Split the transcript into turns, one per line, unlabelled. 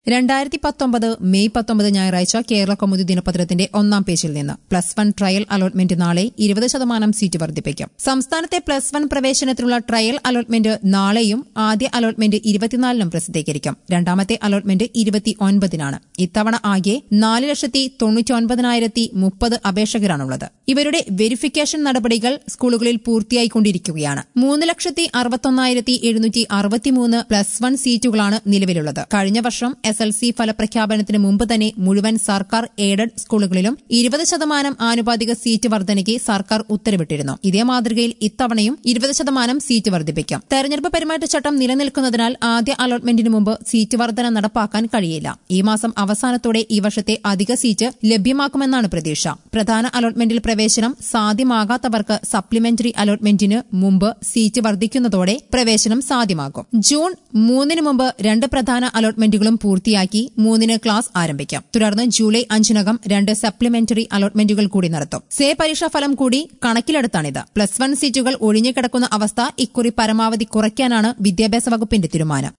രണ്ടായിരത്തി പത്തൊമ്പത് മെയ് പത്തൊമ്പത് ഞായറാഴ്ച കേരള കൗമുദി ദിനപത്രത്തിന്റെ ഒന്നാം പേജിൽ നിന്ന് പ്ലസ് വൺ ട്രയൽ അലോട്ട്മെന്റ് നാളെ ഇരുപത് ശതമാനം സീറ്റ് വർദ്ധിപ്പിക്കും സംസ്ഥാനത്തെ പ്ലസ് വൺ പ്രവേശനത്തിനുള്ള ട്രയൽ അലോട്ട്മെന്റ് നാളെയും ആദ്യ അലോട്ട്മെന്റ് ഇരുപത്തിനാലിനും പ്രസിദ്ധീകരിക്കും രണ്ടാമത്തെ അലോട്ട്മെന്റ് ഇരുപത്തി ഒൻപതിനാണ് ഇത്തവണ ആകെ നാല് ലക്ഷത്തി തൊണ്ണൂറ്റി ഒൻപതിനായിരത്തി മുപ്പത് അപേക്ഷകരാണുള്ളത് ഇവരുടെ വെരിഫിക്കേഷൻ നടപടികൾ സ്കൂളുകളിൽ പൂർത്തിയായിക്കൊണ്ടിരിക്കുകയാണ് മൂന്ന് ലക്ഷത്തി അറുപത്തൊന്നായിരത്തി എഴുന്നൂറ്റി അറുപത്തിമൂന്ന് പ്ലസ് വൺ സീറ്റുകളാണ് നിലവിലുള്ളത് കഴിഞ്ഞ വർഷം എസ് എൽ സി ഫലപ്രഖ്യാപനത്തിന് മുമ്പ് തന്നെ മുഴുവൻ സർക്കാർ എയ്ഡഡ് സ്കൂളുകളിലും ഇരുപത് ശതമാനം ആനുപാതിക സീറ്റ് വർധനയ്ക്ക് സർക്കാർ ഉത്തരവിട്ടിരുന്നു ഇതേ മാതൃകയിൽ ഇത്തവണയും ഇരുപത് ശതമാനം സീറ്റ് വർദ്ധിപ്പിക്കും തെരഞ്ഞെടുപ്പ് പെരുമാറ്റച്ചട്ടം നിലനിൽക്കുന്നതിനാൽ ആദ്യ അലോട്ട്മെന്റിന് മുമ്പ് സീറ്റ് വർധന നടപ്പാക്കാൻ കഴിയില്ല ഈ മാസം അവസാനത്തോടെ ഈ വർഷത്തെ അധിക സീറ്റ് ലഭ്യമാക്കുമെന്നാണ് പ്രതീക്ഷ പ്രധാന അലോട്ട്മെന്റിൽ പ്രവേശനം സാധ്യമാകാത്തവർക്ക് സപ്ലിമെന്ററി അലോട്ട്മെന്റിന് മുമ്പ് സീറ്റ് വർദ്ധിക്കുന്നതോടെ പ്രവേശനം സാധ്യമാകും ജൂൺ മൂന്നിന് മുമ്പ് രണ്ട് പ്രധാന അലോട്ട്മെന്റുകളും പൂർത്തിയാക്കി മൂന്നിന് ക്ലാസ് ആരംഭിക്കാം തുടർന്ന് ജൂലൈ അഞ്ചിനകം രണ്ട് സപ്ലിമെന്ററി അലോട്ട്മെന്റുകൾ കൂടി നടത്തും സേ പരീക്ഷാ ഫലം കൂടി കണക്കിലെടുത്താണിത് പ്ലസ് വൺ സീറ്റുകൾ ഒഴിഞ്ഞുകിടക്കുന്ന അവസ്ഥ ഇക്കുറി പരമാവധി കുറയ്ക്കാനാണ് വിദ്യാഭ്യാസ വകുപ്പിന്റെ തീരുമാനം